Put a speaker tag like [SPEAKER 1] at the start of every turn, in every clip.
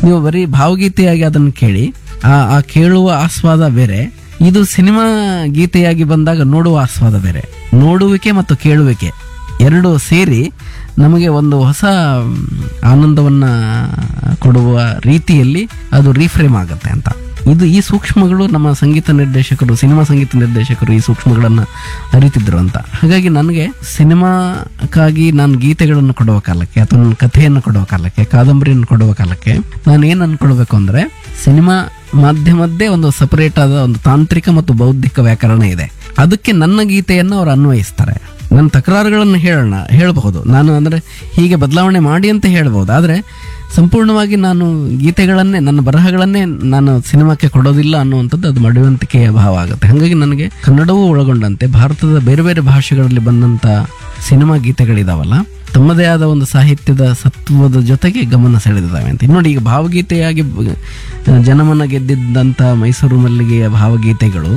[SPEAKER 1] ನೀವು ಬರೀ ಭಾವಗೀತೆಯಾಗಿ ಅದನ್ನು ಕೇಳಿ ಆ ಆ ಕೇಳುವ ಆಸ್ವಾದ ಬೇರೆ ಇದು ಸಿನಿಮಾ ಗೀತೆಯಾಗಿ ಬಂದಾಗ ನೋಡುವ ಆಸ್ವಾದ ಬೇರೆ ನೋಡುವಿಕೆ ಮತ್ತು ಕೇಳುವಿಕೆ ಎರಡು ಸೇರಿ ನಮಗೆ ಒಂದು ಹೊಸ ಮ್, ಆನಂದವನ್ನ ಕೊಡುವ ರೀತಿಯಲ್ಲಿ ಅದು ರೀಫ್ರೇಮ್ ಆಗುತ್ತೆ ಅಂತ ಇದು ಈ ಸೂಕ್ಷ್ಮಗಳು ನಮ್ಮ ಸಂಗೀತ ನಿರ್ದೇಶಕರು ಸಿನಿಮಾ ಸಂಗೀತ ನಿರ್ದೇಶಕರು ಈ ಸೂಕ್ಷ್ಮಗಳನ್ನು ಅರಿತಿದ್ರು ಅಂತ ಹಾಗಾಗಿ ನನಗೆ ಸಿನಿಮಾಕ್ಕಾಗಿ ನಾನು ಗೀತೆಗಳನ್ನು ಕೊಡುವ ಕಾಲಕ್ಕೆ ಅಥವಾ ನನ್ನ ಕಥೆಯನ್ನು ಕೊಡುವ ಕಾಲಕ್ಕೆ ಕಾದಂಬರಿಯನ್ನು ಕೊಡುವ ಕಾಲಕ್ಕೆ ನಾನು ಏನು ಅನ್ಕೊಳ್ಬೇಕು ಅಂದ್ರೆ ಸಿನಿಮಾ ಮಾಧ್ಯಮದ್ದೇ ಒಂದು ಸಪರೇಟ್ ಆದ ಒಂದು ತಾಂತ್ರಿಕ ಮತ್ತು ಬೌದ್ಧಿಕ ವ್ಯಾಕರಣ ಇದೆ ಅದಕ್ಕೆ ನನ್ನ ಗೀತೆಯನ್ನು ಅವರು ಅನ್ವಯಿಸ್ತಾರೆ ನನ್ನ ತಕರಾರುಗಳನ್ನು ಹೇಳೋಣ ಹೇಳಬಹುದು ನಾನು ಅಂದರೆ ಹೀಗೆ ಬದಲಾವಣೆ ಮಾಡಿ ಅಂತ ಹೇಳ್ಬೋದು ಆದರೆ ಸಂಪೂರ್ಣವಾಗಿ ನಾನು ಗೀತೆಗಳನ್ನೇ ನನ್ನ ಬರಹಗಳನ್ನೇ ನಾನು ಸಿನಿಮಾಕ್ಕೆ ಕೊಡೋದಿಲ್ಲ ಅನ್ನುವಂಥದ್ದು ಅದು ಮಡಿವಂತಿಕೆಯ ಭಾವ ಆಗುತ್ತೆ ಹಾಗಾಗಿ ನನಗೆ ಕನ್ನಡವೂ ಒಳಗೊಂಡಂತೆ ಭಾರತದ ಬೇರೆ ಬೇರೆ ಭಾಷೆಗಳಲ್ಲಿ ಬಂದಂಥ ಸಿನಿಮಾ ಗೀತೆಗಳಿದಾವಲ್ಲ ತಮ್ಮದೇ ಆದ ಒಂದು ಸಾಹಿತ್ಯದ ಸತ್ವದ ಜೊತೆಗೆ ಗಮನ ಸೆಳೆದಿದ್ದಾವೆ ಅಂತ ನೋಡಿ ಈಗ ಭಾವಗೀತೆಯಾಗಿ ಬ- ಜನಮನ ಗೆದ್ದಿದ್ದಂಥ ಮೈಸೂರು ಮಲ್ಲಿಗೆಯ ಭಾವಗೀತೆಗಳು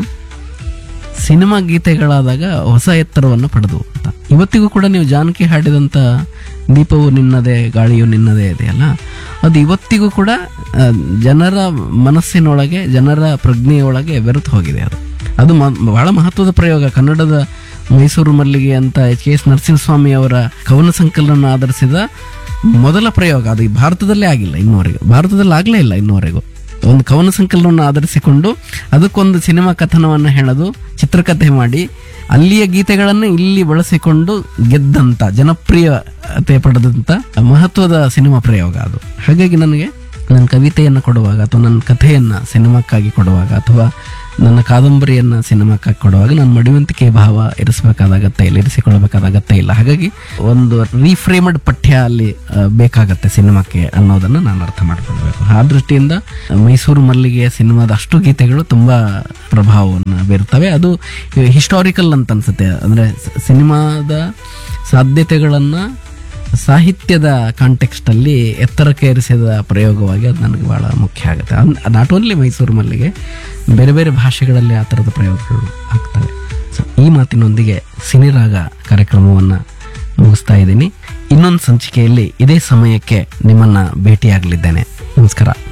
[SPEAKER 1] ಸಿನಿಮಾ ಗೀತೆಗಳಾದಾಗ ಹೊಸ ಎತ್ತರವನ್ನು ಪಡೆದು ಅಂತ ಇವತ್ತಿಗೂ ಕೂಡ ನೀವು ಜಾನಕಿ ಹಾಡಿದಂಥ ದೀಪವು ನಿನ್ನದೇ ಗಾಳಿಯು ನಿನ್ನದೇ ಇದೆಯಲ್ಲ ಅದು ಇವತ್ತಿಗೂ ಕೂಡ ಆ, ಜನರ ಮನಸ್ಸಿನೊಳಗೆ ಜನರ ಪ್ರಜ್ಞೆಯೊಳಗೆ ಬೆರೆತು ಹೋಗಿದೆ ಅದು ಅದು ಮ- ಬಹಳ ಮಹತ್ವದ ಪ್ರಯೋಗ ಕನ್ನಡದ ಮೈಸೂರು ಮಲ್ಲಿಗೆ ಅಂತ ಎಚ್ ಕೆ ಎಸ್ ನರಸಿಂಹಸ್ವಾಮಿ ಅವರ ಕವನ ಸಂಕಲನ ಆಧರಿಸಿದ ಮೊದಲ ಪ್ರಯೋಗ ಅದು ಈ ಭಾರತದಲ್ಲೇ ಆಗಿಲ್ಲ ಇನ್ನುವರೆಗೂ ಭಾರತದಲ್ಲಿ ಆಗಲೇ ಇಲ್ಲ ಇನ್ನುವರೆಗೂ ಒಂದು ಕವನ ಸಂಕಲನವನ್ನು ಆಧರಿಸಿಕೊಂಡು ಅದಕ್ಕೊಂದು ಸಿನಿಮಾ ಕಥನವನ್ನು ಹೇಳೋದು ಚಿತ್ರಕಥೆ ಮಾಡಿ ಅಲ್ಲಿಯ ಗೀತೆಗಳನ್ನು ಇಲ್ಲಿ ಬಳಸಿಕೊಂಡು ಗೆದ್ದಂತ ಜನಪ್ರಿಯತೆ ಪಡೆದಂತ ಮಹತ್ವದ ಸಿನಿಮಾ ಪ್ರಯೋಗ ಅದು ಹಾಗಾಗಿ ನನಗೆ ನನ್ನ ಕವಿತೆಯನ್ನು ಕೊಡುವಾಗ ಅಥವಾ ನನ್ನ ಕಥೆಯನ್ನು ಸಿನಿಮಾಕ್ಕಾಗಿ ಕೊಡುವಾಗ ಅಥವಾ ನನ್ನ ಕಾದಂಬರಿಯನ್ನು ಸಿನಿಮಾಕ್ಕಾಗಿ ಕೊಡುವಾಗ ನಾನು ಮಡಿವಂತಿಕೆ ಭಾವ ಇರಿಸಬೇಕಾದ ಅಗತ್ಯ ಇಲ್ಲ ಇರಿಸಿಕೊಳ್ಳಬೇಕಾದ ಅಗತ್ಯ ಇಲ್ಲ ಹಾಗಾಗಿ ಒಂದು ರೀಫ್ರೇಮಡ್ ಪಠ್ಯ ಅಲ್ಲಿ ಆ, ಬೇಕಾಗತ್ತೆ ಸಿನಿಮಾಕ್ಕೆ ಅನ್ನೋದನ್ನು ನಾನು ಅರ್ಥ ಮಾಡ್ಕೊಳ್ಬೇಕು ಆ ದೃಷ್ಟಿಯಿಂದ ಮೈಸೂರು ಮಲ್ಲಿಗೆಯ ಸಿನಿಮಾದ ಅಷ್ಟು ಗೀತೆಗಳು ತುಂಬಾ ಪ್ರಭಾವವನ್ನು ಬೀರ್ತವೆ ಅದು ಹಿಸ್ಟಾರಿಕಲ್ ಅಂತ ಅನ್ಸುತ್ತೆ ಅಂದ್ರೆ ಸ- ಸಿನಿಮಾದ ಸಾಧ್ಯತೆಗಳನ್ನ ಸಾಹಿತ್ಯದ ಕಾಂಟೆಕ್ಸ್ಟ್ ಅಲ್ಲಿ ಎತ್ತರಕ್ಕೆ ಏರಿಸಿದ ಪ್ರಯೋಗವಾಗಿ ಅದು ನನಗೆ ಬಹಳ ಮುಖ್ಯ ಆಗುತ್ತೆ ನಾಟ್ ಓನ್ಲಿ ಮೈಸೂರು ಮಲ್ಲಿಗೆ ಬೇರೆ ಬೇರೆ ಭಾಷೆಗಳಲ್ಲಿ ಆ ಥರದ ಪ್ರಯೋಗಗಳು ಆಗ್ತವೆ ಸೊ ಈ ಮಾತಿನೊಂದಿಗೆ ಸಿನಿರಾಗ ಕಾರ್ಯಕ್ರಮವನ್ನು ಮುಗಿಸ್ತಾ ಇದ್ದೀನಿ ಇನ್ನೊಂದು ಸಂಚಿಕೆಯಲ್ಲಿ ಇದೇ ಸಮಯಕ್ಕೆ ನಿಮ್ಮನ್ನ ಭೇಟಿಯಾಗಲಿದ್ದೇನೆ ನಮಸ್ಕಾರ